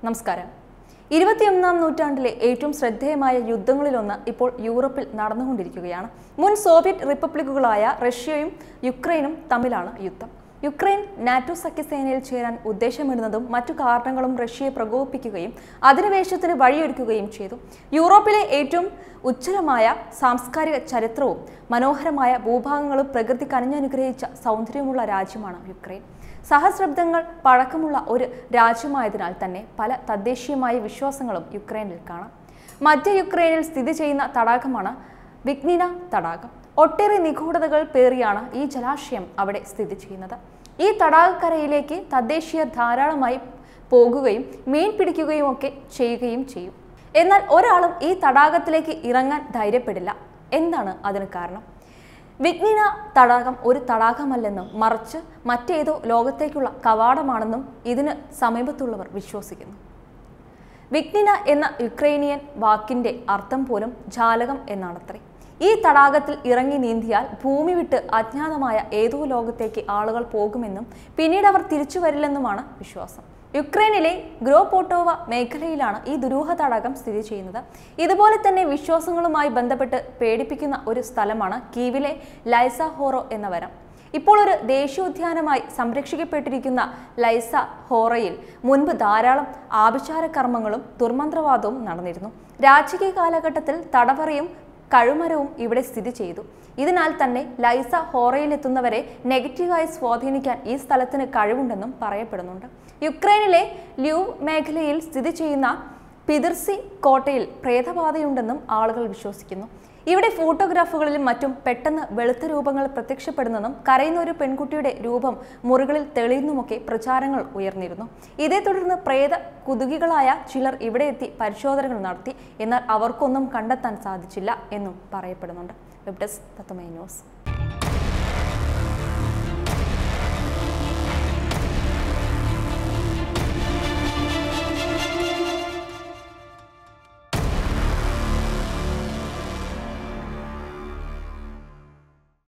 നമസ്കാരം ഇരുപത്തിയൊന്നാം നൂറ്റാണ്ടിലെ ഏറ്റവും ശ്രദ്ധേയമായ യുദ്ധങ്ങളിലൊന്ന് ഇപ്പോൾ യൂറോപ്പിൽ നടന്നുകൊണ്ടിരിക്കുകയാണ് മുൻ സോവിയറ്റ് റിപ്പബ്ലിക്കുകളായ റഷ്യയും യുക്രൈനും തമ്മിലാണ് യുദ്ധം യുക്രൈൻ നാറ്റോ സഖ്യസേനയിൽ ചേരാൻ ഉദ്ദേശമിടുന്നതും മറ്റു കാരണങ്ങളും റഷ്യയെ പ്രകോപിപ്പിക്കുകയും അധിനിവേശത്തിന് വഴിയൊരുക്കുകയും ചെയ്തു യൂറോപ്പിലെ ഏറ്റവും ഉജ്ജ്വലമായ സാംസ്കാരിക ചരിത്രവും മനോഹരമായ ഭൂഭാഗങ്ങളും പ്രകൃതി കനിഞ്ഞനുഗ്രഹിച്ച സൗന്ദര്യമുള്ള രാജ്യമാണ് യുക്രൈൻ സഹസ്രാബ്ദങ്ങൾ പഴക്കമുള്ള ഒരു രാജ്യമായതിനാൽ തന്നെ പല തദ്ദേശീയമായ വിശ്വാസങ്ങളും യുക്രൈനിൽ കാണാം മധ്യ യുക്രൈനിൽ സ്ഥിതി ചെയ്യുന്ന തടാകമാണ് വിഗ്നിന തടാകം ഒട്ടേറെ നിഗൂഢതകൾ പേറിയാണ് ഈ ജലാശയം അവിടെ സ്ഥിതി ചെയ്യുന്നത് ഈ തടാകക്കരയിലേക്ക് തദ്ദേശീയർ ധാരാളമായി പോകുകയും മീൻ പിടിക്കുകയും ഒക്കെ ചെയ്യുകയും ചെയ്യും എന്നാൽ ഒരാളും ഈ തടാകത്തിലേക്ക് ഇറങ്ങാൻ ധൈര്യപ്പെടില്ല എന്താണ് അതിന് കാരണം വിഗ്നിന തടാകം ഒരു തടാകമല്ലെന്നും മറിച്ച് മറ്റേതോ ലോകത്തേക്കുള്ള കവാടമാണെന്നും ഇതിന് സമീപത്തുള്ളവർ വിശ്വസിക്കുന്നു വിഗ്നിന എന്ന യുക്രൈനിയൻ വാക്കിന്റെ അർത്ഥം പോലും ജാലകം എന്നാണത്രേ ഈ തടാകത്തിൽ ഇറങ്ങി നീന്തിയാൽ ഭൂമി വിട്ട് അജ്ഞാതമായ ഏതോ ലോകത്തേക്ക് ആളുകൾ പോകുമെന്നും പിന്നീട് അവർ തിരിച്ചു വരില്ലെന്നുമാണ് വിശ്വാസം യുക്രൈനിലെ ഗ്രോപോട്ടോവ മേഖലയിലാണ് ഈ ദുരൂഹ തടാകം സ്ഥിതി ചെയ്യുന്നത് ഇതുപോലെ തന്നെ വിശ്വാസങ്ങളുമായി ബന്ധപ്പെട്ട് പേടിപ്പിക്കുന്ന ഒരു സ്ഥലമാണ് കീവിലെ ലൈസ ഹോറോ എന്ന വനം ഇപ്പോൾ ഒരു ദേശീയോദ്യാനമായി സംരക്ഷിക്കപ്പെട്ടിരിക്കുന്ന ലൈസ ഹോറയിൽ മുൻപ് ധാരാളം ആഭിചാര കർമ്മങ്ങളും ദുർമന്ത്രവാദവും നടന്നിരുന്നു രാജകീയ കാലഘട്ടത്തിൽ തടവറയും കഴുമരവും ഇവിടെ സ്ഥിതി ചെയ്തു ഇതിനാൽ തന്നെ ലൈസ ഹോറയിലെത്തുന്നവരെ നെഗറ്റീവായി സ്വാധീനിക്കാൻ ഈ സ്ഥലത്തിന് കഴിവുണ്ടെന്നും പറയപ്പെടുന്നുണ്ട് യുക്രൈനിലെ ല്യൂവ് മേഖലയിൽ സ്ഥിതി ചെയ്യുന്ന പിതിർസി കോട്ടയിൽ പ്രേതബാധയുണ്ടെന്നും ആളുകൾ വിശ്വസിക്കുന്നു ഇവിടെ ഫോട്ടോഗ്രാഫുകളിലും മറ്റും പെട്ടെന്ന് വെളുത്ത രൂപങ്ങൾ പ്രത്യക്ഷപ്പെടുന്നതും കരയുന്ന ഒരു പെൺകുട്ടിയുടെ രൂപം മുറികളിൽ തെളിയുന്നുമൊക്കെ പ്രചാരങ്ങൾ ഉയർന്നിരുന്നു ഇതേ തുടർന്ന് പ്രേത കുതുകികളായ ചിലർ ഇവിടെ എത്തി പരിശോധനകൾ നടത്തി എന്നാൽ അവർക്കൊന്നും കണ്ടെത്താൻ സാധിച്ചില്ല എന്നും പറയപ്പെടുന്നുണ്ട് വെബ് ഡെസ്ക് തത്വമേ ന്യൂസ്